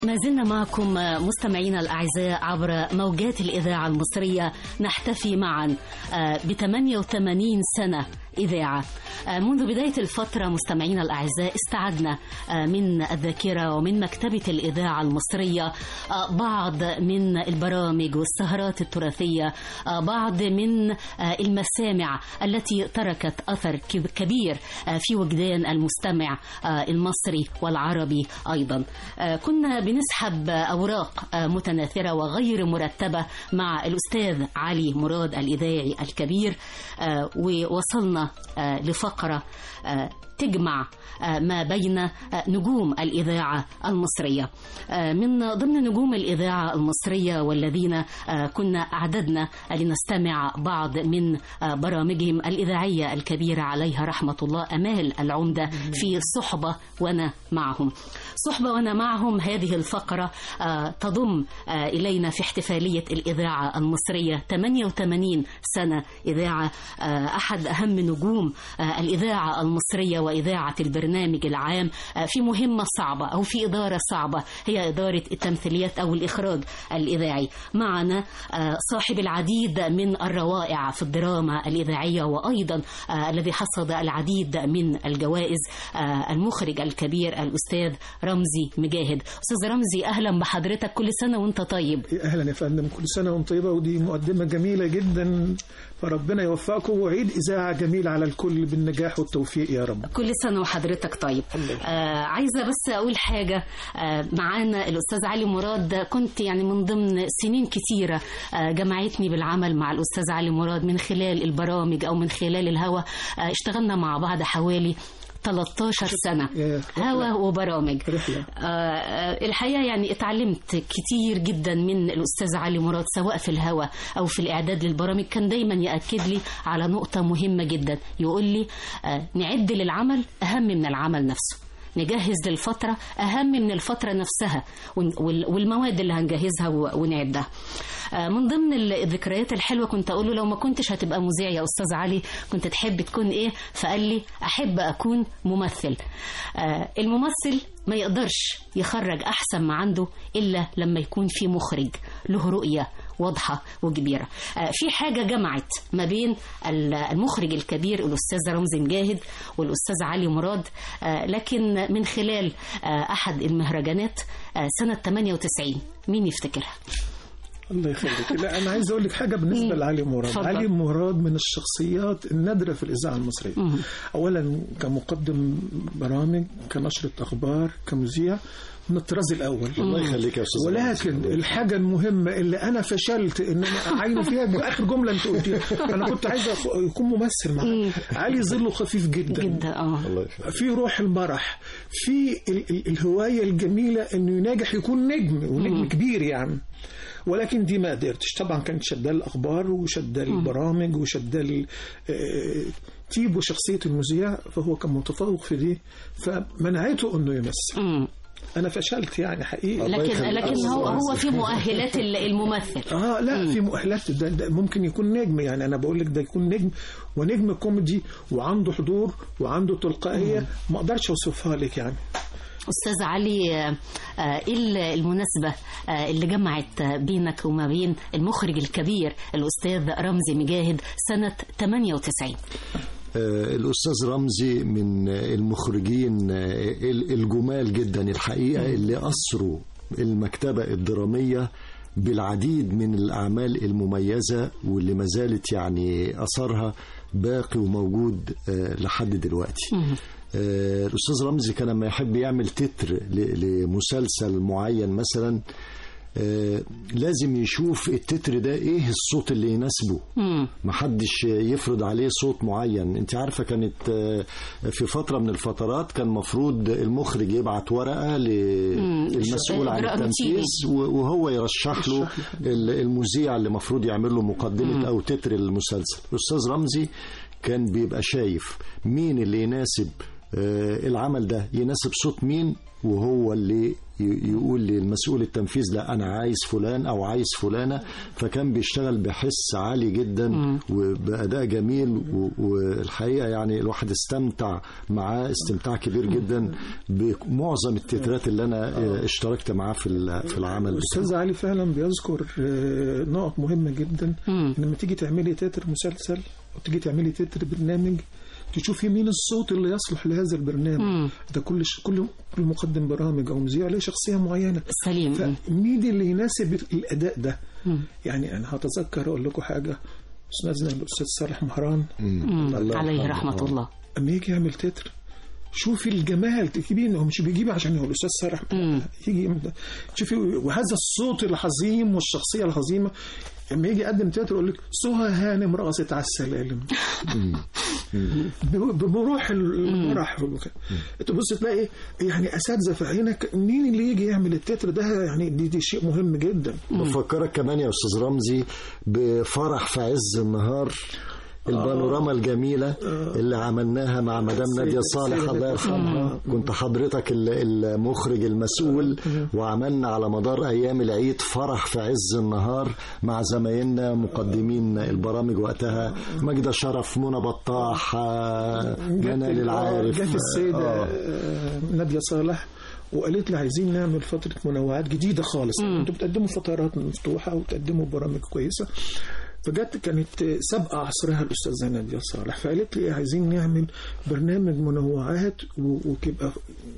ما زلنا معكم مستمعينا الأعزاء عبر موجات الإذاعة المصرية نحتفي معا ب 88 سنة إذاعة منذ بداية الفترة مستمعينا الأعزاء استعدنا من الذاكرة ومن مكتبة الإذاعة المصرية بعض من البرامج والسهرات التراثية بعض من المسامع التي تركت أثر كبير في وجدان المستمع المصري والعربي أيضا كنا بنسحب أوراق متناثرة وغير مرتبة مع الأستاذ علي مراد الإذاعي الكبير ووصلنا لفقرة تجمع ما بين نجوم الإذاعة المصرية من ضمن نجوم الإذاعة المصرية والذين كنا أعددنا لنستمع بعض من برامجهم الإذاعية الكبيرة عليها رحمة الله أمال العمدة في صحبة وأنا معهم صحبة وأنا معهم هذه الفقرة تضم إلينا في احتفالية الإذاعة المصرية 88 سنة إذاعة أحد أهم نجوم الإذاعة المصرية وإذاعة البرنامج العام في مهمة صعبة أو في إدارة صعبة هي إدارة التمثيليات أو الإخراج الإذاعي معنا صاحب العديد من الروائع في الدراما الإذاعية وأيضا الذي حصد العديد من الجوائز المخرج الكبير الأستاذ رمزي مجاهد أستاذ رمزي أهلا بحضرتك كل سنة وأنت طيب أهلا يا فندم كل سنة وأنت طيبة ودي مقدمة جميلة جدا فربنا يوفقكم وعيد إذاعة جميلة على الكل بالنجاح والتوفيق يا رب كل سنة وحضرتك طيب آه عايزة بس أقول حاجة آه معانا الأستاذ علي مراد كنت يعني من ضمن سنين كتيرة آه جمعتني بالعمل مع الأستاذ علي مراد من خلال البرامج أو من خلال الهوا آه اشتغلنا مع بعض حوالي 13 سنة هوا وبرامج آه الحقيقة يعني اتعلمت كتير جدا من الأستاذ علي مراد سواء في الهوا أو في الإعداد للبرامج كان دايما يأكد لي على نقطة مهمة جدا يقول لي آه نعد للعمل أهم من العمل نفسه نجهز للفترة أهم من الفترة نفسها والمواد اللي هنجهزها ونعدها من ضمن الذكريات الحلوة كنت أقول له لو ما كنتش هتبقى مذيع يا أستاذ علي كنت تحب تكون إيه فقال لي أحب أكون ممثل الممثل ما يقدرش يخرج أحسن ما عنده إلا لما يكون في مخرج له رؤية واضحة وكبيرة في حاجة جمعت ما بين المخرج الكبير الأستاذ رمزي مجاهد والأستاذ علي مراد لكن من خلال أحد المهرجانات سنة 98 مين يفتكرها؟ الله يخليك لا انا عايز اقول لك حاجه بالنسبه لعلي مراد فضل. علي مراد من الشخصيات النادره في الاذاعه المصريه مم. اولا كمقدم برامج كنشره اخبار كمذيع من الطراز الاول الله يخليك يا استاذ ولكن الحاجه المهمه اللي انا فشلت ان انا اعينه فيها اخر جمله انت قلتيها انا كنت عايز يكون ممثل معايا علي ظله خفيف جدا جدا اه في روح المرح في الهوايه الجميله انه يناجح يكون نجم ونجم كبير يعني ولكن دي ما قدرتش طبعا كانت شدال الاخبار وشدال البرامج وشدال تيب وشخصيه المذيع فهو كان متفوق في دي فمنعته انه يمثل انا فشلت يعني حقيقي لكن لكن هو هو في مؤهلات الممثل اه لا في مؤهلات ده, ده ممكن يكون نجم يعني انا بقول لك ده يكون نجم ونجم كوميدي وعنده حضور وعنده تلقائيه ما اقدرش اوصفها لك يعني أستاذ علي إيه المناسبة اللي جمعت بينك وما بين المخرج الكبير الأستاذ رمزي مجاهد سنة 98 الأستاذ رمزي من المخرجين الجمال جدا الحقيقة اللي أسروا المكتبة الدرامية بالعديد من الأعمال المميزة واللي ما زالت يعني أثرها باقي وموجود لحد دلوقتي الأستاذ رمزي كان لما يحب يعمل تتر لمسلسل معين مثلا لازم يشوف التتر ده ايه الصوت اللي يناسبه محدش يفرض عليه صوت معين انت عارفة كانت في فترة من الفترات كان مفروض المخرج يبعت ورقة للمسؤول عن التنفيذ وهو يرشح له المذيع اللي مفروض يعمل له مقدمة او تتر المسلسل الأستاذ رمزي كان بيبقى شايف مين اللي يناسب العمل ده يناسب صوت مين وهو اللي يقول للمسؤول التنفيذ لا انا عايز فلان او عايز فلانه فكان بيشتغل بحس عالي جدا وباداء جميل و- والحقيقه يعني الواحد استمتع معاه استمتاع كبير جدا بمعظم التترات اللي انا آه، اشتركت معاه في ال- في العمل بتاعه. الاستاذ علي فعلا بيذكر آه، نقط مهمه جدا لما تيجي تعملي تتر مسلسل او تيجي تعملي تتر برنامج تشوفي مين الصوت اللي يصلح لهذا البرنامج ده كل ش... كل كل مقدم برامج او مذيع له شخصيه معينه سليم فمين اللي يناسب الاداء ده يعني انا هتذكر اقول لكم حاجه استاذنا الاستاذ صالح مهران مم. الله عليه يرحمه. رحمة الله اما يجي يعمل تتر شوفي الجمال تجيبيه هو مش بيجيب عشان هو الاستاذ صالح يجي يعمل- شوفي وهذا الصوت العظيم والشخصيه العظيمه لما يجي يقدم تتر يقول لك سهى هانم رقصت على السلالم ب- بروح المرح تبص تلاقي يعني اساتذه في عينك مين اللي يجي يعمل التتر ده يعني دي, دي شيء مهم جدا بفكرك كمان يا استاذ رمزي بفرح في عز النهار البانوراما الجميلة اللي عملناها مع مدام نادية صالح السيدة الله يرحمها كنت حضرتك ال- المخرج المسؤول وعملنا على مدار أيام العيد فرح في عز النهار مع زمايلنا مقدمين البرامج وقتها مجدة شرف منى بطاح آه، جمال العارف جت السيده آه. آه، ناديه صالح وقالت لي عايزين نعمل فتره منوعات جديده خالص انتوا بتقدموا فترات مفتوحه وتقدموا برامج كويسه فجت كانت سابقه عصرها الاستاذه ناديه صالح فقالت لي عايزين نعمل برنامج منوعات و- وتبقى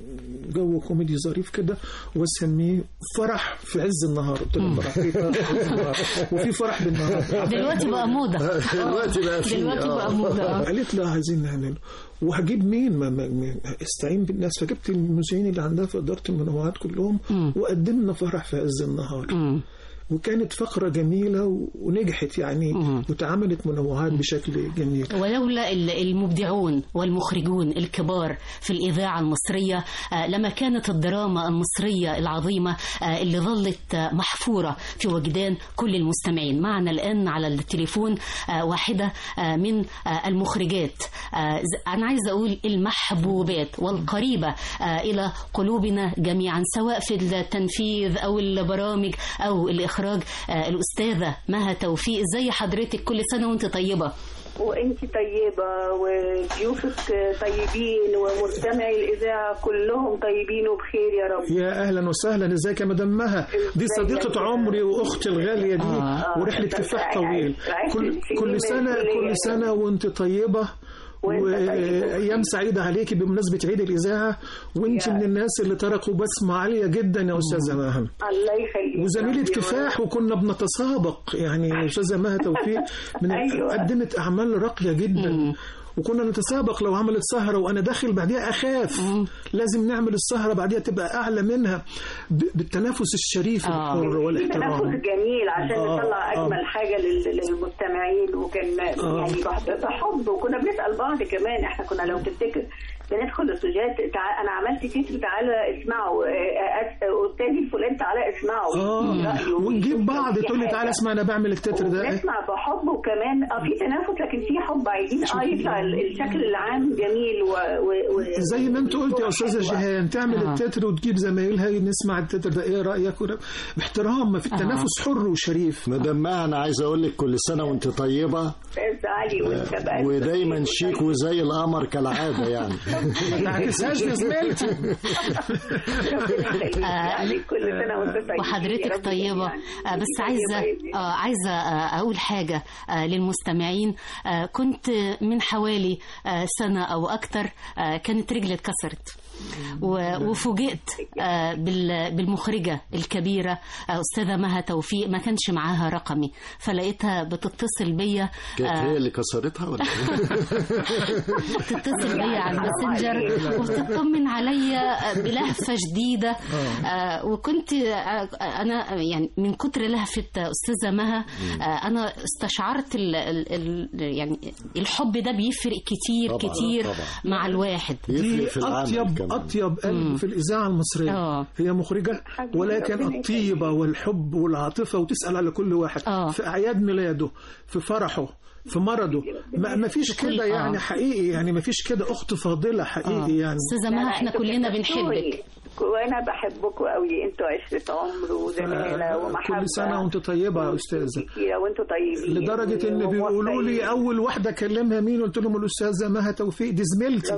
جو كوميدي ظريف كده واسميه فرح في عز النهار قلت لها فرح في فرح في عز النهار وفي فرح بالنهار دلوقتي بقى موضة دلوقتي بقى في دلوقتي آه. بقى موضة آه. قالت لا عايزين نعمله وهجيب مين ما ما ما- استعين بالناس فجبت المذيعين اللي عندها في اداره المنوعات كلهم وقدمنا فرح في عز النهار وكانت فقره جميله و- ونجحت يعني واتعملت منوعات بشكل جميل ولولا ال- المبدعون والمخرجون الكبار في الإذاعة المصرية آه، لما كانت الدراما المصرية العظيمة آه، اللي ظلت آه، محفورة في وجدان كل المستمعين معنا الآن على التليفون آه، واحدة آه، من آه، المخرجات آه، ز- أنا عايزة أقول المحبوبات والقريبة آه، إلى قلوبنا جميعا سواء في التنفيذ أو البرامج أو الإخراج آه، الأستاذة مها توفيق ازي حضرتك كل سنة وانت طيبة وانت طيبة وضيوفك طيبين ومستمعي الإذاعة كلهم طيبين وبخير يا رب يا اهلا وسهلا ازيك يا مدام مها دي صديقه عمري واختي الغاليه دي آه. ورحله كفاح طويل عشت كل سنين كل من سنه الكلية. كل سنه وانت طيبه وأنت طيب. وايام سعيده عليكي بمناسبه عيد الاذاعه وانت يا- من الناس اللي تركوا بسمه عاليه جدا يا استاذه مها الله يخليك وزميلة ربي كفاح وكنا بنتسابق يعني استاذه مها توفيق من أيوة. قدمت اعمال راقيه جدا وكنا نتسابق لو عملت سهره وانا داخل بعديها اخاف لازم نعمل السهره بعديها تبقى اعلى منها ب- بالتنافس الشريف آه. الحر في تنفس والاحترام جميل عشان آه، نطلع آه. اجمل حاجه لل- للمستمعين وكان آه. يعني بح- بحب وكنا بنسال بعض كمان احنا كنا لو تفتكر بندخل الاستوديوهات تع... انا عملت تتر تعالى اسمعوا آه، آه، استاذي فلان تعالى اسمعوا اه رأيه ونجيب بعض في تقول لي حاجة. تعالى اسمع انا بعمل التتر ده نسمع بحب وكمان اه في تنافس لكن في حب عايزين اه يطلع ال- الشكل العام جميل و, و... و... زي ما انت قلت يا استاذه حلوة. جيهان تعمل آه. التتر وتجيب زمايلها نسمع التتر ده ايه رايك وده- باحترام ما في التنافس حر وشريف مدام مها انا عايز اقول لك كل سنه وانت طيبه استاذ علي وانت بقى ودايما شيك وزي القمر كالعاده يعني ما تعكسهاش يا زميلتي يعني كل سنه وانت طيب يا وحضرتك رب طيبة جميعاً. آه، بس طيبة عايزة يا ابني. آه، عايزة آه، أقول حاجة آه، للمستمعين آه، كنت من حوالي آه، سنة أو أكتر آه، كانت رجلي اتكسرت و- وفوجئت آه، بال- بالمخرجة الكبيرة آه، أستاذة مها توفيق ما كانش معاها رقمي فلقيتها بتتصل بيا كانت آه، هي اللي كسرتها ولا إيه؟ بتتصل بيا على الماسنجر وبتطمن عليا بلهفه شديده آه، وكنت آه، انا يعني من كتر لهفه استاذه مها آه، انا استشعرت ال ال ال يعني الحب ده بيفرق كتير طبعاً، كتير طبعاً. مع الواحد يفرق دي في العمل اطيب كمان. اطيب قلب في الاذاعه المصريه آه. هي مخرجه حبيبي، ولكن ربنا الطيبه والحب والعاطفه وتسال على كل واحد آه. في اعياد ميلاده في فرحه في مرضه ما ما فيش كل- كده يعني آه. حقيقي يعني ما فيش كده اخت فاضله حقيقي يعني استاذه مها احنا أنتوا كلنا كسفتوني. بنحبك وانا بحبكم قوي انتوا عشره عمر وزماله ومحبه كل سنه وانت طيبه يا استاذه كتيرة وانتوا طيبين لدرجه ان بيقولوا لي اول واحده اكلمها مين قلت لهم الاستاذه مها توفيق دي زميلتي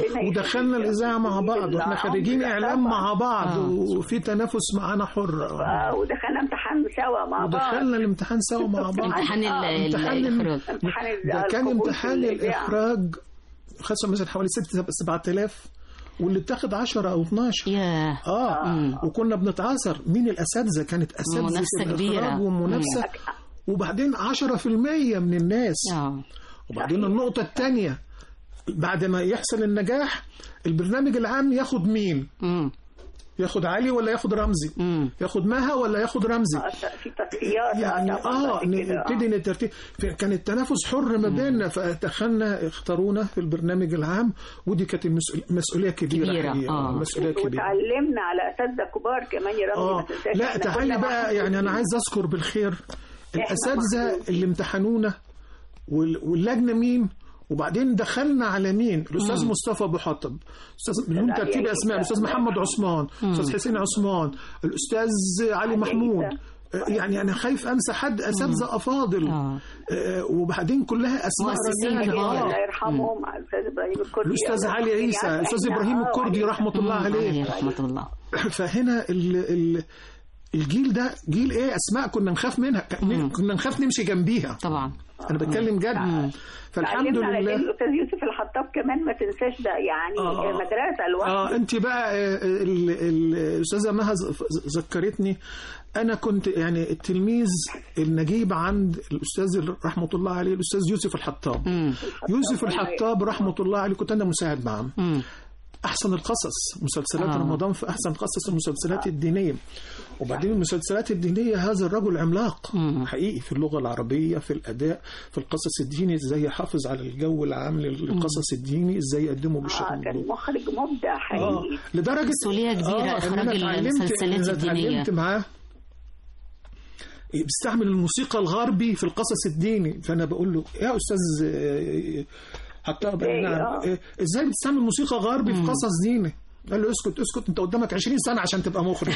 ودخلنا الاذاعه مع بعض واحنا خريجين اعلام مع بعض وفي تنافس معانا حر آه، ودخلنا امتحان سوا مع بعض ودخلنا الامتحان سوا مع بعض امتحان ال- ال- امتحان ال- الإخراج امتحان ال- ده كان القبول في امتحان الإذاعة. الاخراج خدوا مثلا حوالي 6 7000 واللي بتاخد 10 او 12 ياه اه وكنا بنتعاصر مين الاساتذه كانت اساتذه منافسة الإخراج كبيرة. ومنافسه وبعدين 10% من الناس اه وبعدين النقطه الثانيه بعد ما يحصل النجاح البرنامج العام ياخد مين امم ياخد علي ولا ياخد رمزي امم ياخد مها ولا ياخد رمزي آه، في تصفيات يعني اه نبتدي نترتيب في- كان التنافس حر ما بيننا فدخلنا اختارونا في البرنامج العام ودي كانت المسؤول- مسؤوليه كبيره كبيرة، حقيقة، آه. مسؤوليه كبيره وتعلمنا على اساتذه كبار كمان يا رامي اه ما تنساش لا إحنا تعالي كنا بقى يعني انا عايز اذكر بالخير الاساتذه محظوظين. اللي امتحنونا وال- واللجنه مين وبعدين دخلنا على مين الاستاذ مصطفى ابو حطب استاذ بدون علي ترتيب عيسى. اسماء الاستاذ محمد عثمان الاستاذ حسين عثمان الاستاذ علي محمود عيسى. آه، يعني انا خايف انسى حد اساتذه افاضل آه. آه، وبعدين كلها اسماء مؤسسين رنانة. كبار. آه. الله يرحمهم الاستاذ ابراهيم الكردي الاستاذ علي عيسى يعني الاستاذ إحنا- ابراهيم آه، الكردي وعلي- رحمه الله عليه عليه رحمة الله فهنا ال ال الجيل ده جيل ايه اسماء كنا نخاف منها ك- كنا نخاف نمشي جنبيها طبعا انا بتكلم جد فالحمد تعلمنا على لله إن الاستاذ يوسف الحطاب كمان ما تنساش ده يعني آه. مدرسه لوحده اه انت بقى آه، ال- ال- الاستاذه مها ز- ز- ذكرتني انا كنت يعني التلميذ النجيب عند الاستاذ رحمه الله عليه الاستاذ يوسف الحطاب امم يوسف الحطاب رحمه الله عليه كنت انا مساعد معاه امم احسن القصص مسلسلات آه. آه. رمضان في احسن قصص المسلسلات الدينيه وبعدين المسلسلات الدينيه هذا الرجل عملاق مم. حقيقي في اللغه العربيه في الاداء في القصص الديني ازاي يحافظ على الجو العام للقصص الديني ازاي يقدمه بالشكل اه كان المظبوط مخرج مبدع اه حقيقي لدرجه مسؤولية كبيرة إن إخراج أنا اتعلمت- المسلسلات أنا الدينية. اتعلمت معاه بيستعمل الموسيقى الغربي في القصص الديني فانا بقول له يا استاذ آه، حتى إيه، نعم آه. آه، ازاي بتستعمل موسيقى غربي في قصص ديني قال له اسكت اسكت انت قدامك 20 سنه عشان تبقى مخرج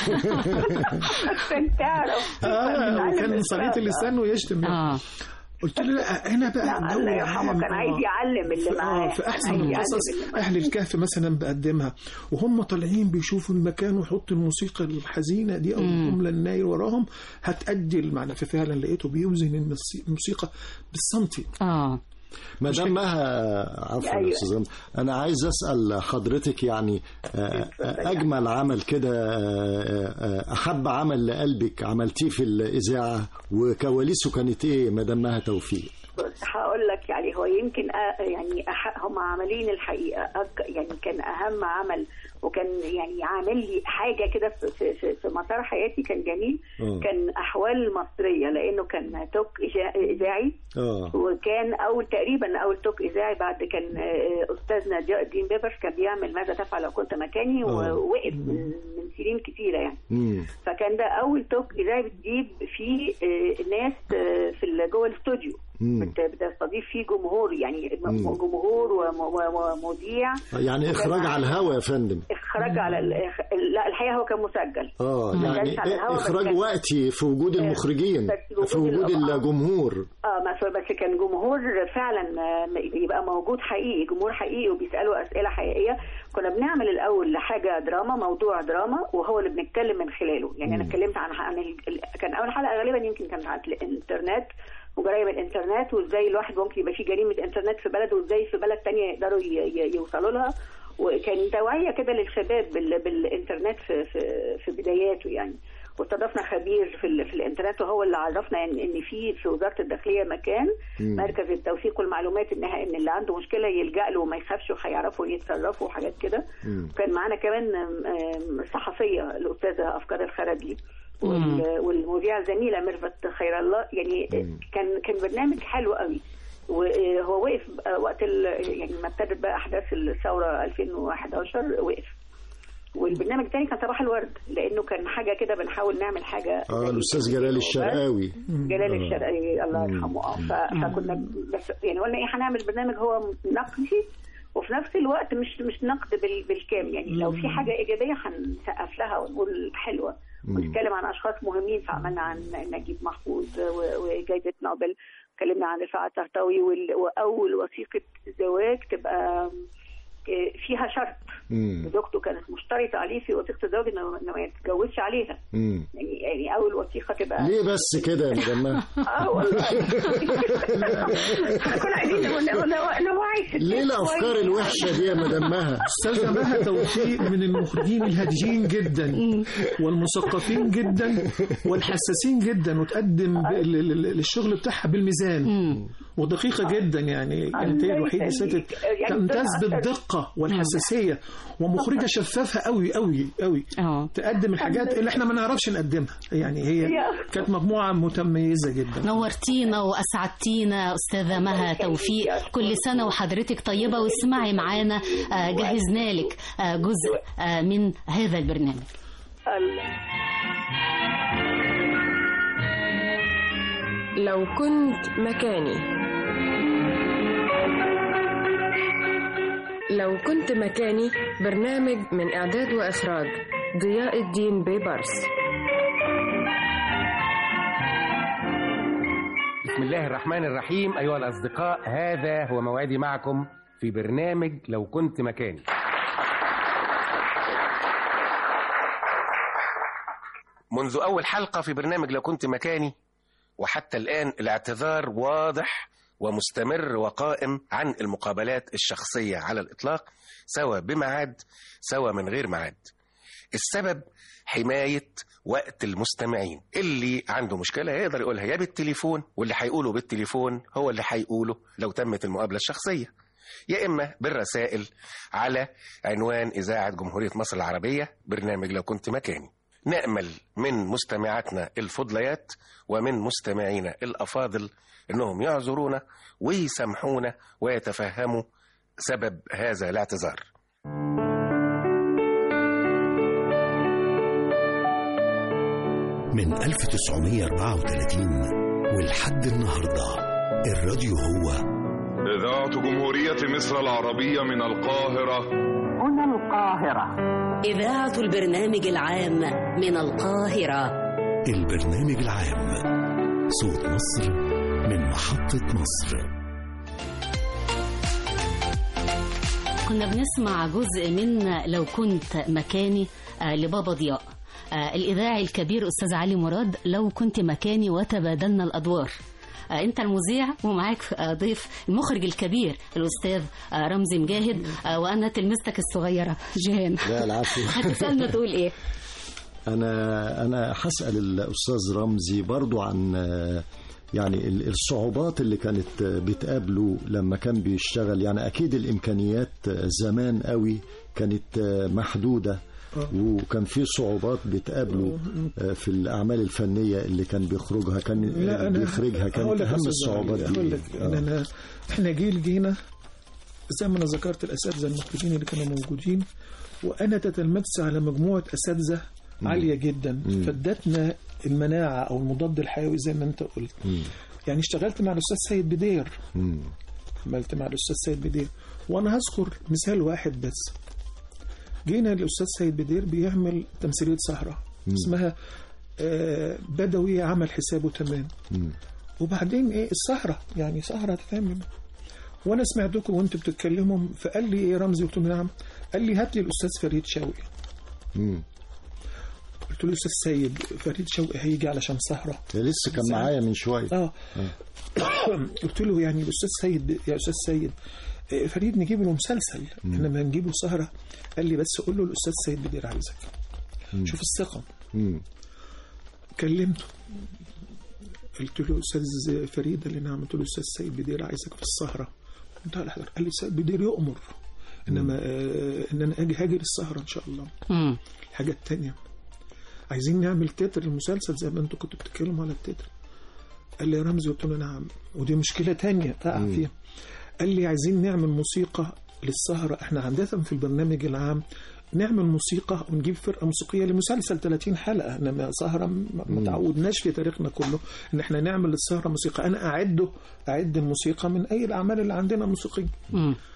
عشان تعرف اه تتعلم وكان صليت الإسلام. اللسان ويشتم اه قلت له لا هنا بقى لا الجو الله يرحمه العام، كان عايز آه. يعلم اللي في- معاه آه في احسن عايز يعلم القصص اللي معاه. اهل الكهف مثلا بقدمها وهم طالعين بيشوفوا المكان ويحطوا الموسيقى الحزينه دي او الجمله الناير وراهم هتأدي المعنى ففعلا لقيته بيوزن الموسي- الموسيقى بالسنتي اه مدام مها عفوا يا أيوة. استاذ رامي، انا عايز اسال حضرتك يعني آه، آه، اجمل عمل كده آه، آه، احب عمل لقلبك عملتيه في الاذاعه وكواليسه كانت ايه مدام مها توفيق بص هقول لك يعني هو يمكن أ- يعني أح- هم عاملين الحقيقه أك- يعني كان اهم عمل وكان يعني عامل لي حاجه كده في, في, في, في مسار حياتي كان جميل آه. كان احوال مصريه لانه كان توك إجا- اذاعي اه وكان اول تقريبا اول توك اذاعي بعد كان آه، استاذنا ضياء الدين بيبرس كان بيعمل ماذا تفعل لو كنت مكاني آه. ووقف من, من سنين كتيره يعني امم فكان ده اول توك اذاعي بتجيب فيه آه، ناس آه، في ال- جوه الاستوديو مم. بت- بتستضيف فيه جمهور يعني م- مم. جمهور وم- و- ومذيع يعني اخراج على الهوا يا فندم اخراج على ال- لا الحقيقه هو كان مسجل اه ما يعني كانش على الهوا، بس اخراج كان- وقتي في وجود المخرجين بس في وجود وجود ال- الجمهور اه بس بس كان جمهور فعلا آه، يبقى موجود حقيقي جمهور حقيقي وبيسالوا اسئله حقيقية كنا بنعمل الاول حاجه دراما موضوع دراما وهو اللي بنتكلم من خلاله يعني انا اتكلمت عن عن ال- ال- كان اول حلقه غالبا يمكن كانت عن الانترنت وجرائم الانترنت وازاي الواحد ممكن يبقى فيه جريمه انترنت في بلده وازاي في بلد تانية يقدروا ي- ي- يوصلوا لها وكان توعيه كده للشباب بال- بالانترنت في في في بداياته يعني واستضفنا خبير في, ال- في الانترنت وهو اللي عرفنا ان ان في في وزاره الداخليه مكان مم. مركز التوثيق والمعلومات انها ان اللي عنده مشكله يلجا له وما يخافش وهيعرفوا يتصرفوا وحاجات كده مم. كان معانا كمان آم، آم، صحفيه الاستاذه افكار الخرجلي وال- والمذيعه الزميله ميرفت خير الله يعني كان كان برنامج حلو قوي وهو وقف وقت ال- يعني ما ابتدت بقى احداث الثوره 2011 وقف والبرنامج الثاني كان صباح الورد لانه كان حاجه كده بنحاول نعمل حاجه اه زي الاستاذ جلال الشرقاوي جلال آه. الشرقاوي الله يرحمه اه ف- فكنا بس يعني قلنا ايه هنعمل برنامج هو نقدي وفي نفس الوقت مش مش نقد بال- بالكامل يعني لو في حاجه ايجابيه هنسقف لها ونقول حلوه ونتكلم عن اشخاص مهمين فعملنا عن نجيب محفوظ و- وجائزه نوبل اتكلمنا عن رفاعة الطهطاوي وال- واول وثيقه زواج تبقى آه، فيها شرط مم. زوجته كانت مشترطه عليه في وثيقه الزواج انه إنه ما يتجوزش عليها مم. يعني يعني اول وثيقه تبقى ليه بس كده يا مدام مها؟ اه والله كنا عايزين نو- نو- نو- نوعي الستات ليه الافكار شوية. الوحشه دي يا مدام مها استاذه مها توفيق من المخرجين الهاديين جدا والمثقفين جدا والحساسين جدا وتقدم ب- ل- ل- للشغل بتاعها بالميزان ودقيقه جدا يعني كانت هي الوحيده ست يخليك. يعني تمتاز بتبقى- بالدقه والحساسيه ومخرجه شفافه قوي قوي قوي اه تقدم الحاجات اللي احنا ما نعرفش نقدمها يعني هي يا. كانت مجموعه متميزه جدا نورتينا واسعدتينا استاذه مها توفيق كل سنه وحضرتك طيبه واسمعي معانا آه، جهزنا لك آه، جزء آه، من هذا البرنامج الله. لو كنت مكاني لو كنت مكاني برنامج من إعداد وإخراج ضياء الدين بيبرس بسم الله الرحمن الرحيم أيها الأصدقاء هذا هو موعدي معكم في برنامج لو كنت مكاني منذ أول حلقة في برنامج لو كنت مكاني وحتى الآن الاعتذار واضح ومستمر وقائم عن المقابلات الشخصية على الإطلاق سواء بميعاد سواء من غير ميعاد السبب حماية وقت المستمعين اللي عنده مشكلة يقدر يقولها يا بالتليفون واللي هيقوله بالتليفون هو اللي هيقوله لو تمت المقابلة الشخصية يا إما بالرسائل على عنوان إذاعة جمهورية مصر العربية برنامج لو كنت مكاني نأمل من مستمعاتنا الفضليات ومن مستمعينا الأفاضل إنهم يعذرونا ويسامحونا ويتفهموا سبب هذا الاعتذار من 1934 ولحد النهارده الراديو هو إذاعة جمهورية مصر العربية من القاهرة هنا القاهرة إذاعة البرنامج العام من القاهرة البرنامج العام صوت مصر من محطة مصر كنا بنسمع جزء من لو كنت مكاني آه، لبابا ضياء آه، الإذاعي الكبير أستاذ علي مراد لو كنت مكاني وتبادلنا الأدوار آه، أنت المذيع ومعاك آه، ضيف المخرج الكبير الأستاذ آه، رمزي مجاهد آه، وأنا تلمستك الصغيرة جيهان لا العفو هتسألنا تقول إيه؟ انا انا هسال الاستاذ رمزي برضو عن آه، يعني ال- الصعوبات اللي كانت آه، بتقابله لما كان بيشتغل يعني اكيد الامكانيات آه، زمان قوي كانت آه، محدوده وكان في صعوبات بتقابله آه، في الاعمال الفنيه اللي كان بيخرجها كان لا انا بيخرجها هقول كانت لك يا اهم أستاذ الصعوبات علي، دي هقول لك إيه؟ ان آه. انا احنا جيل جينا زي ما انا ذكرت الاساتذه المخرجين اللي كانوا موجودين وانا تتلمذت على مجموعه اساتذه عاليه جدا فادتنا المناعه او المضاد الحيوي زي ما انت قلت يعني اشتغلت مع الاستاذ سيد بدير مم. عملت مع الاستاذ سيد بدير وانا هذكر مثال واحد بس جينا الاستاذ سيد بدير بيعمل تمثيليه سهره اسمها آه، بدوي عمل حسابه تمام مم. وبعدين ايه السهره يعني سهره تتعمل وانا سمعتكم وانتوا بتتكلموا فقال لي ايه رمزي قلت له نعم قال لي هات لي الاستاذ فريد شوقي مم. قلت له استاذ سيد فريد شوقي هيجي علشان سهره لسه كان معايا من شويه اه قلت له يعني الاستاذ سيد يا استاذ سيد آه، فريد نجيب له مسلسل انما نجيبه سهره قال لي بس قول له الاستاذ سيد بدير عايزك شوف الثقه مم. كلمته قلت له استاذ فريد قال لي نعم قلت له استاذ سيد بدير عايزك في السهره قلت له حضرتك قال لي سيد بدير يؤمر انما آه ان انا اجي هاجر السهره ان شاء الله مم. الحاجه التانية عايزين نعمل تتر المسلسل زي ما انتوا كنتوا بتتكلموا على التتر قال لي يا رمزي قلت له نعم ودي مشكله تانية اقع فيها قال لي عايزين نعمل موسيقى للسهره احنا عاده في البرنامج العام نعمل موسيقى ونجيب فرقه موسيقيه لمسلسل 30 حلقه انما سهره ما ما تعودناش في تاريخنا كله ان احنا نعمل للسهره موسيقى انا اعده اعد الموسيقى من اي الاعمال اللي عندنا موسيقيه مم.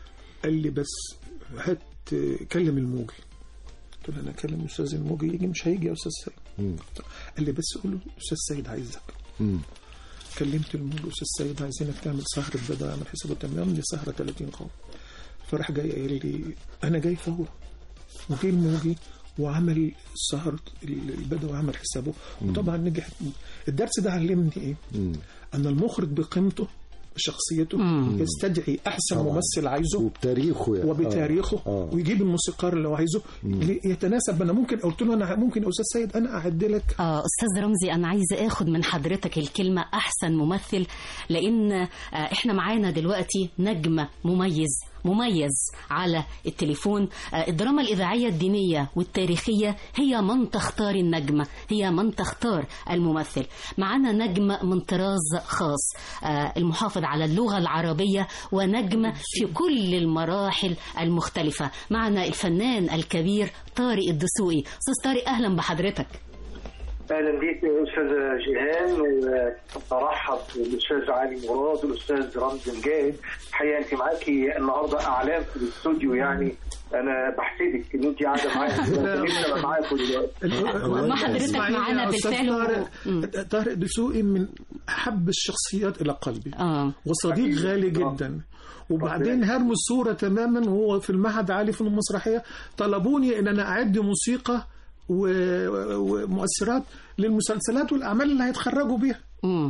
قال لي بس هات كلم الموجي قلت له انا اكلم الاستاذ الموجي يجي مش هيجي يا استاذ سيد مم. قال لي بس قول له استاذ سيد عايزك مم. كلمت الموجي استاذ سيد عايزينك تعمل سهره بدأ اعمل حسابه تمام دي سهره 30 قوم فراح جاي قايل لي انا جاي فورا وجه الموجي وعمل سهرة البدوي وعمل حسابه وطبعا نجح الدرس ده علمني ايه؟ مم. ان المخرج بقيمته بشخصيته مم. يستدعي احسن طبعاً. ممثل عايزه وبتاريخه يعني. وبتاريخه آه. آه. ويجيب الموسيقار اللي هو عايزه ليه يتناسب انا ممكن قلت له انا ممكن يا استاذ سيد انا اعد لك آه أستاذ رمزي أنا عايزة أخد من حضرتك الكلمة أحسن ممثل لأن آه إحنا معانا دلوقتي نجم مميز مميز على التليفون آه الدراما الإذاعية الدينية والتاريخية هي من تختار النجم هي من تختار الممثل معانا نجم من طراز خاص آه المحافظ على اللغة العربية ونجم في كل المراحل المختلفة معنا الفنان الكبير طارق الدسوقي أستاذ طارق أهلا بحضرتك اهلا بيك يا استاذ جيهان وبرحب بالاستاذ علي مراد والاستاذ رمزي مجاهد الحقيقه انت معاكي النهارده اعلام في الاستوديو يعني انا بحسدك ان انت قاعده معايا نفسي ابقى معاكم دلوقتي ما حضرتك اسمعيني معانا يا أستاذ بالفعل و- طارق مم. طارق دسوقي من احب الشخصيات الى قلبي اه وصديق أكيد. غالي آه. جدا وبعدين هرموا الصورة تماما وهو في المعهد العالي في المسرحية طلبوني ان انا اعد موسيقى و- ومؤثرات للمسلسلات والاعمال اللي هيتخرجوا بيها مم.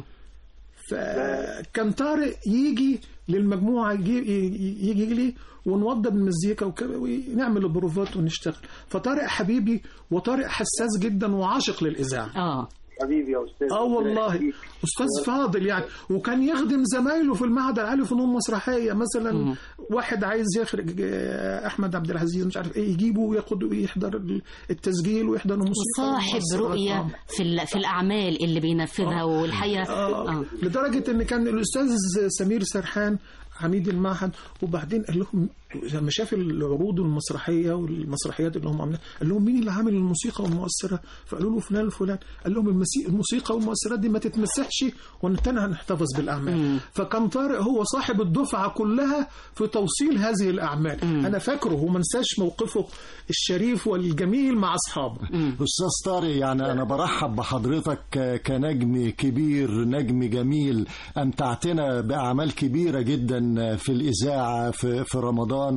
فكان طارق يجي للمجموعة يجي, يجي لي ونوضب المزيكا وك- ونعمل البروفات ونشتغل فطارق حبيبي وطارق حساس جدا وعاشق للإذاعة اه حبيبي يا استاذ اه والله استاذ فاضل يعني وكان يخدم زمايله في المعهد العالي للفنون المسرحيه مثلا مم. واحد عايز يخرج آه، احمد عبد العزيز مش عارف ايه يجيبه وياخد ويحضر التسجيل ويحضر الموسيقى وصاحب والمؤثرات. رؤية آه. في ال- في الأعمال اللي بينفذها والحقيقة آه. آه. لدرجه ان كان الاستاذ سمير سرحان عميد المعهد وبعدين قال لهم لما شاف العروض المسرحيه والمسرحيات اللي هم عاملينها قال لهم مين اللي عامل الموسيقى والمؤثره فقالوا له فلان الفلان قال لهم المسي- الموسيقى والمؤثرات دي ما تتمسحش ونتنى هنحتفظ بالاعمال فكان طارق هو صاحب الدفعه كلها في توصيل هذه الاعمال انا فاكره وما انساش موقفه الشريف والجميل مع اصحابه أستاذ طارق يعني أنا برحب بحضرتك ك- كنجم كبير نجم جميل أمتعتنا بأعمال كبيرة جدا في الإذاعة في, في رمضان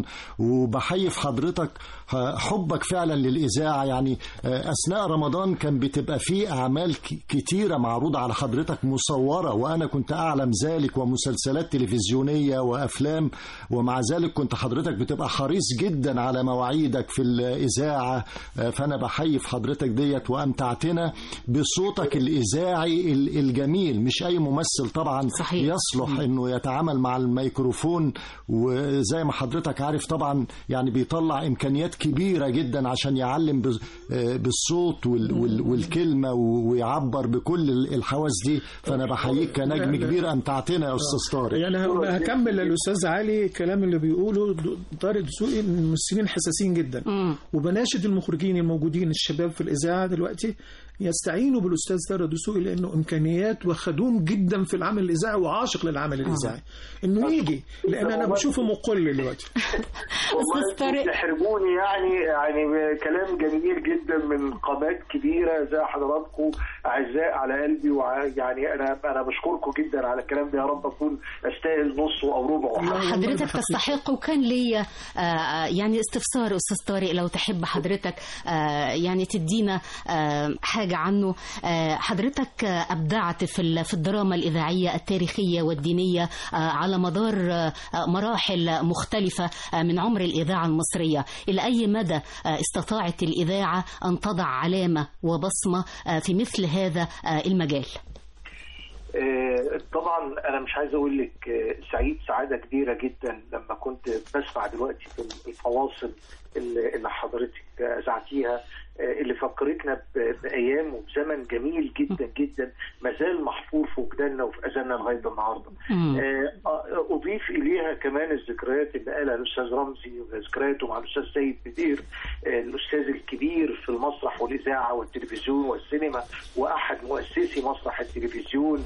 وبحيي في حضرتك حبك فعلا للإذاعة يعني أثناء رمضان كان بتبقى فيه أعمال ك- كتيرة معروضة على حضرتك مصورة وأنا كنت أعلم ذلك ومسلسلات تلفزيونية وأفلام ومع ذلك كنت حضرتك بتبقى حريص جدا على مواعيدك في الإذاعة فأنا بحيي في حضرتك ديت وأمتعتنا بصوتك الإذاعي ال- الجميل مش أي ممثل طبعا صحيح. يصلح إنه يتعامل مع الميكروفون وزي ما حضرتك عارف طبعا يعني بيطلع إمكانيات كبيرة جدا عشان يعلم بز- بالصوت وال- وال- والكلمة ويعبر بكل الحواس دي فأنا بحييك كنجم كبير أمتعتنا يا أستاذ طارق يعني ه- هكمل للاستاذ علي الكلام اللي بيقوله د- طارق دسوقي من الممثلين حساسين جدا مم. وبناشد المخرجين الموجودين الشباب في الاذاعه دلوقتي يستعينوا بالاستاذ طارق دسوقي لانه امكانيات وخدوم جدا في العمل الاذاعي وعاشق للعمل الاذاعي انه يجي لان انا بشوفه مقل دلوقتي والله أستاذ طارق. تحرموني يعني يعني كلام جميل جدا من قامات كبيره زي حضراتكم اعزاء على قلبي وع يعني انا انا بشكركم جدا على الكلام ده يا رب اكون استاهل نصه او ربعه الله والله حضرتك بحقيقة. تستحق وكان ليا آه، آه، يعني استفسار استاذ طارق لو تحب حضرتك آه، يعني تدينا آه، حاجه عنه آه، حضرتك آه، ابدعت في ال- في الدراما الاذاعيه التاريخيه والدينيه آه، على مدار آه، مراحل مختلفه آه، من عمر الاذاعه المصريه الى اي مدى آه، استطاعت الاذاعه ان تضع علامه وبصمه آه، في مثل هذا آه، المجال آه، طبعا انا مش عايز اقول لك آه، سعيد سعاده كبيره جدا لما كنت بسمع دلوقتي في الفواصل اللي اللي حضرتك اذعتيها آه، اللي فكرتنا ب- بايام وبزمن جميل جدا جدا ما زال محفور في وجداننا وفي اذاننا لغايه النهارده. مم. آه، آه، اضيف اليها كمان الذكريات اللي قالها الاستاذ رمزي وذكرياته مع الاستاذ سيد بدير آه، الاستاذ الكبير في المسرح والاذاعه والتلفزيون والسينما واحد مؤسسي مسرح التلفزيون في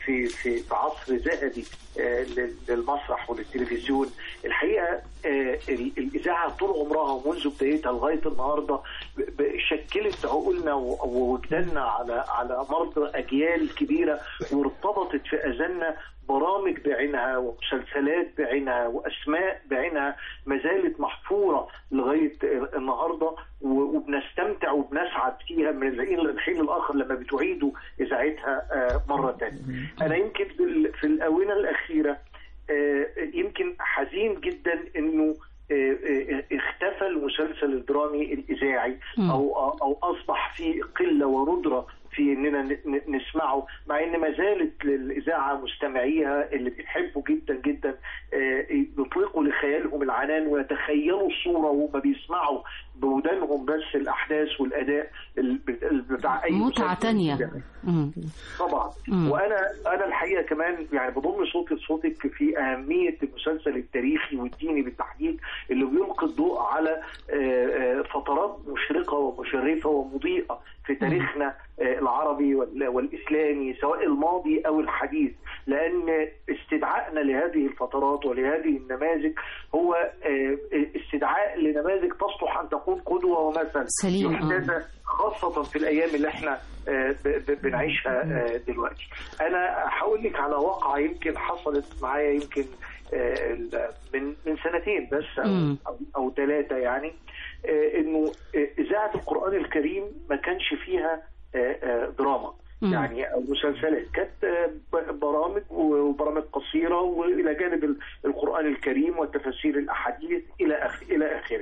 في في في عصر ذهبي آه، لل- للمسرح وللتلفزيون الحقيقه آه، ال- الاذاعه طول عمرها منذ بدايتها لغايه النهارده ب- ب- شكلت عقولنا و- ووجداننا على على مرضى اجيال كبيره وارتبطت في اذاننا برامج بعينها ومسلسلات بعينها واسماء بعينها ما زالت محفوره لغايه النهارده و- وبنستمتع وبنسعد فيها من الحين للحين الاخر لما بتعيدوا اذاعتها آه، مره ثانيه. انا يمكن في ال- في الاونه الاخيره آه، يمكن حزين جدا انه آه، آه، اختفى المسلسل الدرامي الاذاعي مم. او او اصبح في قله وندره في اننا ن- ن- نسمعه مع ان ما زالت للاذاعه مستمعيها اللي بيحبوا جدا جدا آه، يطلقوا لخيالهم العنان ويتخيلوا الصوره وهم بيسمعوا بودانهم بس الاحداث والاداء ال- ال- بتاع اي متعة مسلسل تانية إذاعي. مم. طبعا مم. وانا انا الحقيقه كمان يعني بضم صوتي لصوتك في اهميه المسلسل التاريخي والديني بالتحديد اللي بيلقي الضوء على آه، آه، فترات مشرقه ومشرفه ومضيئه في تاريخنا آه، العربي وال- والاسلامي سواء الماضي او الحديث لان استدعائنا لهذه الفترات ولهذه النماذج هو آه، استدعاء لنماذج تصلح ان تكون قدوه ومثل سليم، آه. يحتذى خاصة في الأيام اللي احنا آه، ب- ب- بنعيشها آه، دلوقتي أنا هقول لك على واقعة يمكن حصلت معايا يمكن آه، ال- من من سنتين بس مم. أو, أو, أو ثلاثة يعني آه، إنه آه، إذاعة القرآن الكريم ما كانش فيها آه، آه، دراما مم. يعني أو مسلسلات كانت آه، ب- برامج وبرامج قصيرة وإلى جانب ال- القرآن الكريم والتفاسير الأحاديث إلى آخ- إلى آخره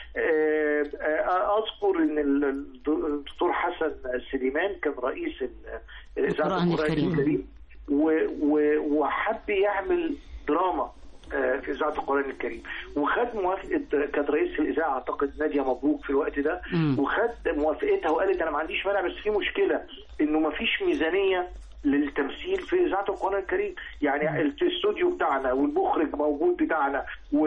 آه، آه، اذكر ان ال- الدكتور حسن سليمان كان رئيس ال- اذاعه القرآن القران الكريم. الكريم و- و- وحب يعمل دراما آه، في اذاعه القران الكريم وخد موافقه كانت رئيس الاذاعه اعتقد ناديه مبروك في الوقت ده مم. وخد موافقتها وقالت انا ما عنديش مانع بس في مشكله انه ما فيش ميزانيه للتمثيل في اذاعه القران الكريم يعني الاستوديو بتاعنا والمخرج موجود بتاعنا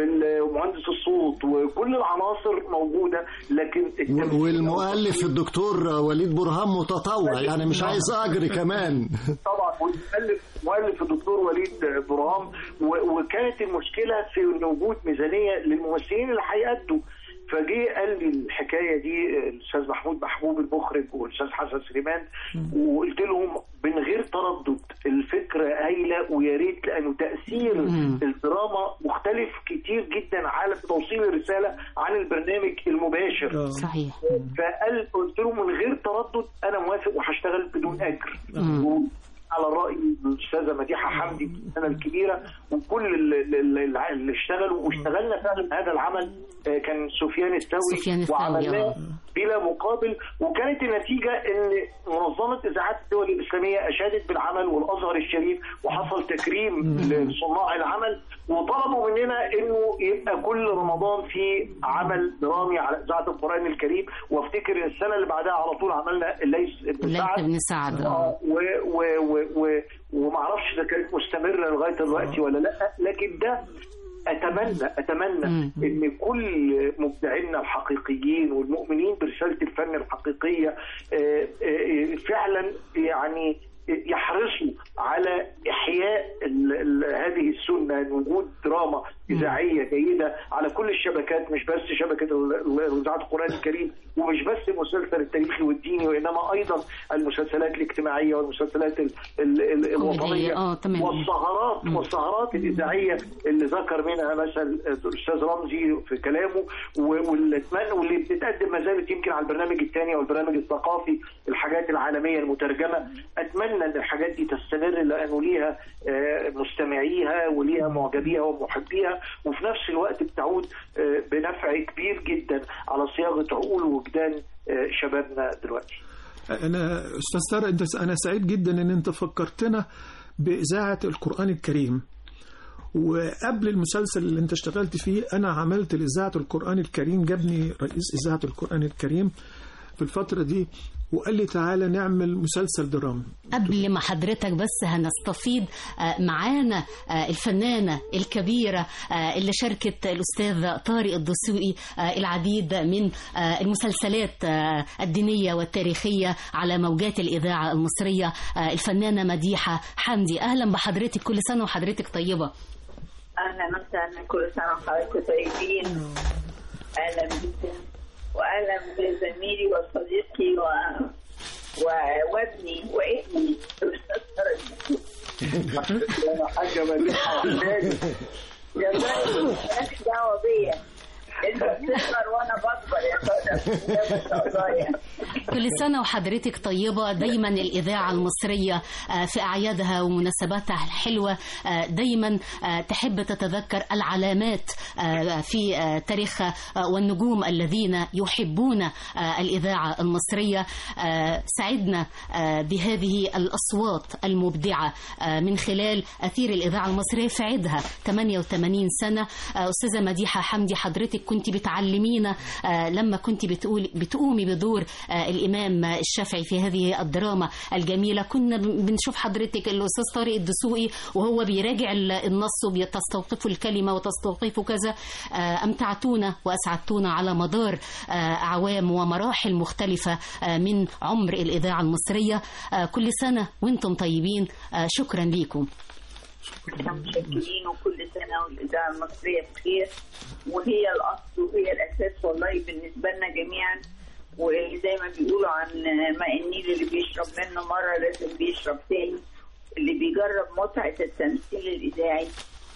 ومهندس الصوت وكل العناصر موجوده لكن التمثيل والمؤلف الدكتور وليد برهان متطوع يعني مش عايز اجر كمان طبعا والمؤلف مؤلف الدكتور وليد برهام و- وكانت المشكله في ان وجود ميزانيه للممثلين اللي هيأدوا فجه قال لي الحكايه دي الاستاذ محمود محبوب المخرج والاستاذ حسن سليمان وقلت لهم من غير تردد الفكره هايله ويا ريت لانه تاثير مم. الدراما مختلف كتير جدا على توصيل الرساله عن البرنامج المباشر آه. صحيح فقال قلت له من غير تردد انا موافق وهشتغل بدون اجر مم. و- على راي الاستاذه مديحه حمدي السنه الكبيره وكل اللي, اللي اللي اشتغلوا واشتغلنا فعلا هذا العمل آه، كان سفيان الثوري سفيان الثوري، وعملناه آه. بلا مقابل وكانت النتيجه ان منظمه اذاعات الدول الاسلاميه اشادت بالعمل والازهر الشريف وحصل تكريم لصناع العمل وطلبوا مننا انه يبقى كل رمضان في عمل درامي على اذاعه القران الكريم وافتكر السنه اللي بعدها على طول عملنا الليث بن ليث سعد بن سعد اه آه، و و و و ومعرفش اذا كانت مستمره لغايه دلوقتي ولا لا لكن ده اتمنى اتمنى مم. ان كل مبدعينا الحقيقيين والمؤمنين برساله الفن الحقيقيه آه، آه، فعلا يعني يحرصوا على احياء ال ال هذه السنه إن وجود دراما اذاعيه جيده على كل الشبكات مش بس شبكه ال- ال- اذاعه القران الكريم ومش بس المسلسل التاريخي والديني وانما ايضا المسلسلات الاجتماعيه والمسلسلات ال ال ال الوطنيه آه، تمام. والسهرات والسهرات الاذاعيه اللي ذكر منها مثلا الاستاذ رمزي في كلامه و- واللي أتمنى- واللي بتتقدم ما زالت يمكن على البرنامج الثاني او البرنامج الثقافي الحاجات العالميه المترجمه اتمنى ان الحاجات دي تستمر لانه ليها آه، مستمعيها وليها معجبيها ومحبيها وفي نفس الوقت بتعود آه، بنفع كبير جدا على صياغه عقول ووجدان آه، شبابنا دلوقتي انا استاذ طارق انت انا سعيد جدا ان انت فكرتنا باذاعه القران الكريم وقبل المسلسل اللي انت اشتغلت فيه انا عملت لاذاعه القران الكريم جابني رئيس اذاعه القران الكريم في الفتره دي وقال لي تعالى نعمل مسلسل درامي قبل ما حضرتك بس هنستفيض آه، معانا آه، الفنانة الكبيرة آه، اللي شاركت الأستاذ طارق الدسوقي آه، العديد من آه، المسلسلات آه، الدينية والتاريخية على موجات الإذاعة المصرية آه، الفنانة مديحة حمدي أهلا بحضرتك كل سنة وحضرتك طيبة اهلا وسهلا كل سنه وحضراتكم طيبين اهلا بكم واهلا بزميلي وصديقي و... و... وابني وابني الاستاذ طارق حاجه مديحه وحداني يا طارق مالكش دعوه بيا انت بتصغر وانا بكبر يا طارق ده ما شاء الله يعني كل سنة وحضرتك طيبة دايما الإذاعة المصرية آه، في أعيادها ومناسباتها الحلوة آه، دايما آه، تحب تتذكر العلامات آه، في آه، تاريخها آه، والنجوم الذين يحبون آه، الإذاعة المصرية آه، سعدنا آه، بهذه الأصوات المبدعة آه، من خلال أثير الإذاعة المصرية في عيدها 88 سنة آه، أستاذة مديحة حمدي حضرتك كنت بتعلمينا آه، لما كنت بتقول بتقومي بدور آه، الإمام الشافعي في هذه الدراما الجميلة كنا بنشوف حضرتك الأستاذ طارق الدسوقي وهو بيراجع ال- النص وبتستوقفه الكلمة وتستوقفه كذا آه، أمتعتونا وأسعدتونا على مدار آه، أعوام ومراحل مختلفة آه، من عمر الإذاعة المصرية آه، كل سنة وانتم طيبين آه، شكرا لكم احنا متشكرين وكل سنه والاذاعه المصريه بخير وهي الاصل وهي الاساس والله بالنسبه لنا جميعا وزي ما بيقولوا عن ماء النيل اللي بيشرب منه مره لازم بيشرب تاني اللي بيجرب متعه التمثيل الاذاعي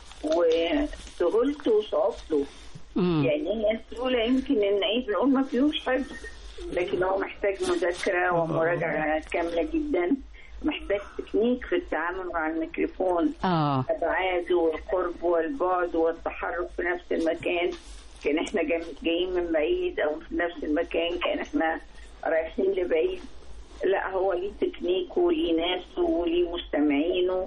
وسهولته وصعوبته يعني هي السهوله يمكن ان ايه بنقول ما فيهوش حفظ لكن هو محتاج مذاكره ومراجعه كامله جدا محتاج تكنيك في التعامل مع الميكروفون آه. ابعاده والقرب والبعد والتحرك في نفس المكان كان احنا جاي- جايين من بعيد او في نفس المكان كان احنا رايحين لبعيد لا هو ليه تكنيكه وليه ناسه وليه مستمعينه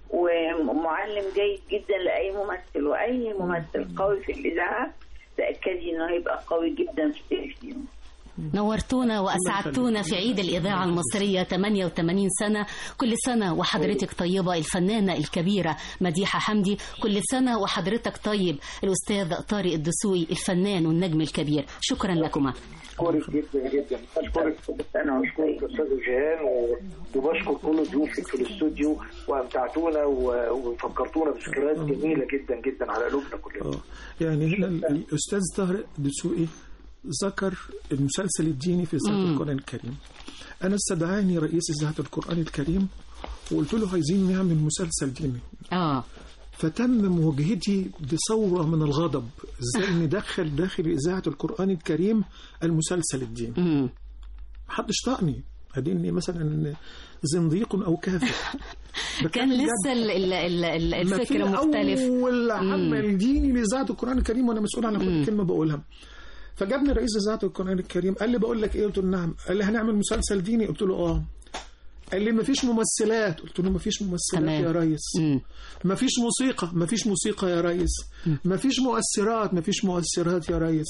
ومعلم جيد جدا لاي ممثل واي ممثل قوي في الاذاعه تاكدي انه هيبقى قوي جدا في التلفزيون نورتونا وأسعدتونا في عيد الإذاعة المصرية 88 سنة كل سنة وحضرتك طيبة الفنانة الكبيرة مديحة حمدي كل سنة وحضرتك طيب الأستاذ طارق الدسوقي الفنان والنجم الكبير شكرا لكما اشكرك جدا جدا اشكرك انا واشكرك استاذ جيهان و- وبشكر كل ضيوفك في الاستوديو وامتعتونا و- وفكرتونا بذكريات جميله جدا جدا على قلوبنا كلنا يعني هنا ال- الاستاذ طارق دسوقي ذكر المسلسل الديني في اذاعه مم. القران الكريم انا استدعاني رئيس اذاعه القران الكريم وقلت له عايزين نعمل مسلسل ديني اه فتم مواجهتي بثورة من الغضب ازاي ندخل داخل إذاعة القرآن الكريم المسلسل الديني محدش طاقني اديني مثلا زنديق او كافر كان لسه ال- ال- ال- ال- الفكر مختلف اول عمل مم. ديني لاذاعه القران الكريم وانا مسؤول عن كل كلمه بقولها فجابني رئيس اذاعه القران الكريم قال لي بقول لك ايه قلت له نعم قال لي هنعمل مسلسل ديني قلت له اه قال لي مفيش ممثلات قلت له مفيش ممثلات تمام. يا ريس مفيش موسيقى مفيش موسيقى يا ريس مفيش مؤثرات مفيش مؤثرات يا ريس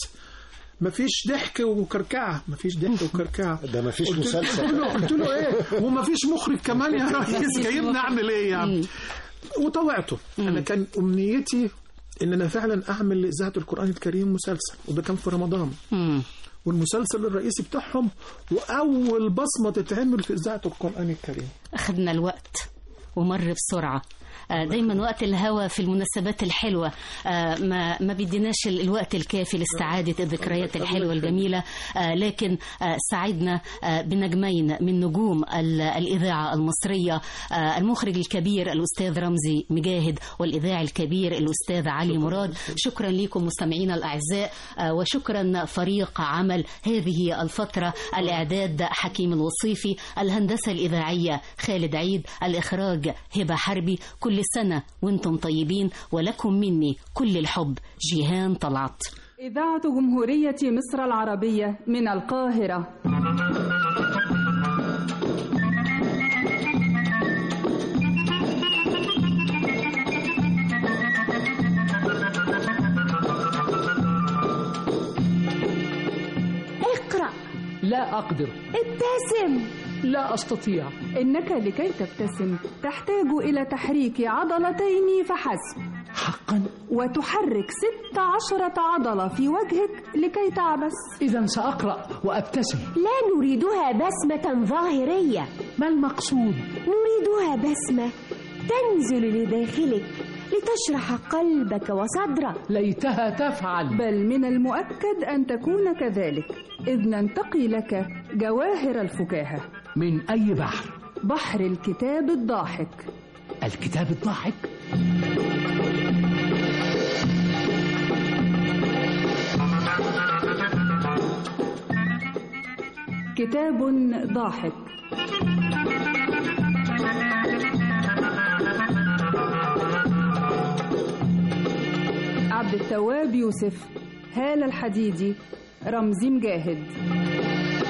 مفيش ضحك وكركعه مفيش ضحك وكركعه ده مفيش قلت- مسلسل. قلت له قلت له ايه ومفيش مخرج كمان يا ريس جايبني اعمل ايه يعني وطوعته انا كان امنيتي ان انا فعلا اعمل لاذاعه القران الكريم مسلسل وده كان في رمضان والمسلسل الرئيسي بتاعهم واول بصمه تتعمل في اذاعه القران الكريم أخذنا الوقت ومر بسرعة آه، دايما وقت الهوى في المناسبات الحلوة آه، ما ما بيديناش ال- الوقت الكافي لاستعادة الذكريات الحلوة الجميلة آه، لكن آه، سعدنا آه، بنجمين من نجوم ال- الإذاعة المصرية آه، المخرج الكبير الأستاذ رمزي مجاهد والإذاعي الكبير الأستاذ علي مراد شكرا لكم مستمعينا الأعزاء آه، وشكرا فريق عمل هذه الفترة الإعداد حكيم الوصيفي الهندسة الإذاعية خالد عيد الإخراج هبة حربي كل سنة وانتم طيبين ولكم مني كل الحب جيهان طلعت إذاعة جمهورية مصر العربية من القاهرة اقرأ لا لا أقدر ابتسم لا أستطيع إنك لكي تبتسم تحتاج إلى تحريك عضلتين فحسب حقا وتحرك ست عشرة عضلة في وجهك لكي تعبس إذا سأقرأ وأبتسم لا نريدها بسمة ظاهرية ما المقصود؟ نريدها بسمة تنزل لداخلك لتشرح قلبك وصدرك ليتها تفعل بل من المؤكد أن تكون كذلك إذ ننتقي لك جواهر الفكاهة من أي بحر؟ بحر الكتاب الضاحك الكتاب الضاحك؟ كتاب ضاحك عبد التواب يوسف هالة الحديدي رمزي مجاهد